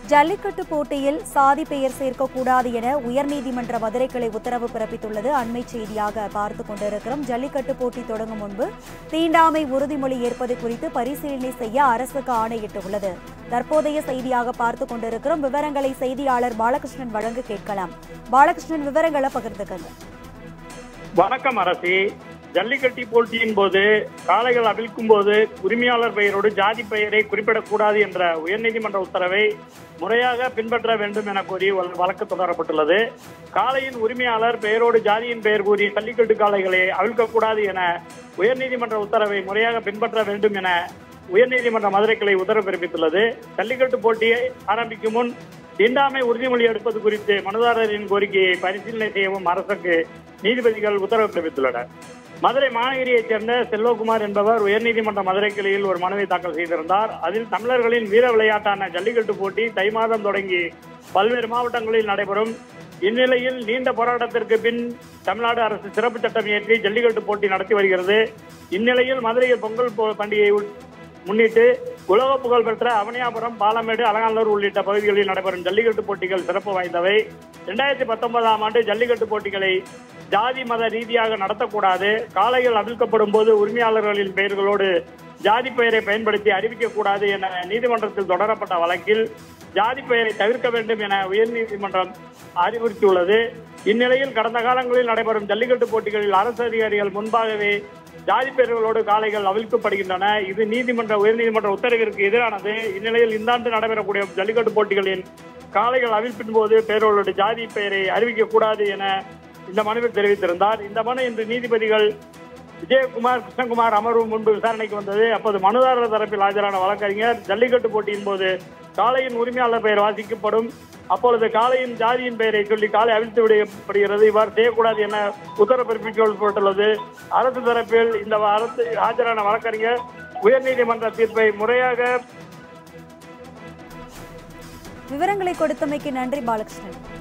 ஜல்லிக்கட்டு போட்டியில் சாதி பெயர் சேர்க்கக்கூடாது என உயர்நீதிமன்ற மதுரை கிளை உத்தரவு பிறப்பித்துள்ளது அண்மை செய்தியாக பார்த்து கொண்டிருக்கிறோம் ஜல்லிக்கட்டு போட்டி தொடங்கும் முன்பு தீண்டாமை உறுதிமொழி ஏற்பது குறித்து பரிசீலனை செய்ய அரசுக்கு ஆணையிட்டுள்ளது தற்போதைய செய்தியாக பார்த்து கொண்டிருக்கிறோம் விவரங்களை செய்தியாளர் பாலகிருஷ்ணன் வழங்க கேட்கலாம் பாலகிருஷ்ணன் விவரங்களை பகிர்ந்துக்கங்க வணக்கம் அரசி ஜல்லிக்கட்டு போட்டியின் போது காளைகள் அவிழ்க்கும் போது உரிமையாளர் பெயரோடு ஜாதி பெயரை குறிப்பிடக்கூடாது என்ற உயர்நீதிமன்ற உத்தரவை முறையாக பின்பற்ற வேண்டும் என கோரி வழ- வழக்கு தொடரப்பட்டுள்ளது காளையின் உரிமையாளர் பெயரோடு ஜாதியின் பெயர் கூறி ஜல்லிக்கட்டு காளைகளை அவிழ்க்கக்கூடாது என உயர்நீதிமன்ற உத்தரவை முறையாக பின்பற்ற வேண்டும் என உயர்நீதிமன்ற மதுரை கிளை உத்தரவு பிறப்பித்துள்ளது ஜல்லிக்கட்டு போட்டியை ஆரம்பிக்கும் முன் தீண்டாமை உறுதிமொழி எடுப்பது குறித்து மனுதாரரின் கோரிக்கையை பரிசீலனை செய்யவும் அரசுக்கு நீதிபதிகள் உத்தரவு பிறப்பித்துள்ளனர் மதுரை மாநகரியைச் சேர்ந்த செல்வகுமார் என்பவர் உயர்நீதிமன்ற மதுரை கிளையில் ஒரு மனுவை தாக்கல் செய்திருந்தார் அதில் தமிழர்களின் வீர விளையாட்டான ஜல்லிக்கட்டு போட்டி தை மாதம் தொடங்கி பல்வேறு மாவட்டங்களில் நடைபெறும் இந்நிலையில் நீண்ட போராட்டத்திற்கு பின் தமிழ்நாடு அரசு சிறப்பு சட்டம் இயற்றி ஜல்லிக்கட்டு போட்டி நடத்தி வருகிறது இந்நிலையில் மதுரையில் பொங்கல் போ- பண்டிகையை உட்- முன்னிட்டு உலக புகழ் பெற்ற அவனியாபுரம் பாலமேடு அலங்காநல்லூர் உள்ளிட்ட பகுதிகளில் நடைபெறும் ஜல்லிக்கட்டு போட்டிகள் சிறப்பு வாய்ந்தவை இரண்டாயிரத்தி பத்தொன்பதாம் ஆண்டு ஜல்லிக்கட்டு போட்டிகளை ஜாதி மத ரீதியாக நடத்தக்கூடாது காளைகள் அவிழ்க்கப்படும் போது உரிமையாளர்களின் பெயர்களோடு ஜாதி பெயரை பயன்படுத்தி அறிவிக்கக்கூடாது என நீதிமன்றத்தில் தொடரப்பட்ட வழக்கில் ஜாதி பெயரை தவிர்க்க வேண்டும் என உயர்நீதிமன்றம் அறிவுறுத்தியுள்ளது இந்நிலையில் கடந்த காலங்களில் நடைபெறும் ஜல்லிக்கட்டு போட்டிகளில் அரசு அதிகாரிகள் முன்பாகவே ஜாதி பெயர்களோடு காளைகள் அவிழ்க்கப்படுகின்றன இது நீதிமன்ற உயர்நீதிமன்ற உத்தரவிற்கு எதிரானது இந்நிலையில் இந்த ஆண்டு நடைபெறக்கூடிய ஜல்லிக்கட்டு போட்டிகளின் காளைகள் அவிழ்ப்பின் போது பெயர்களோடு ஜாதி பெயரை அறிவிக்கக்கூடாது என இந்த மனுவில் தெரிவித்திருந்தார் இந்த மனு இன்று நீதிபதிகள் விஜயகுமார் கிருஷ்ணகுமார் அமர்வு முன்பு விசாரணைக்கு வந்தது அப்போது மனுதாரர் தரப்பில் ஆஜரான வழக்கறிஞர் ஜல்லிக்கட்டு போட்டியின் போது காளையின் உரிமையாளர் பெயர் வாசிக்கப்படும் அப்பொழுது காளையின் ஜாதியின் பெயரை சொல்லி காளை அவிழ்த்து விடப்படுகிறது இவ்வாறு செய்யக்கூடாது என உத்தரவு பிறப்பிக்கப்பட்டுள்ளது அரசு தரப்பில் இந்த அரசு ஆஜரான வழக்கறிஞர் உயர்நீதிமன்ற தீர்ப்பை முறையாக விவரங்களை கொடுத்தமைக்கு நன்றி பாலகிருஷ்ணன்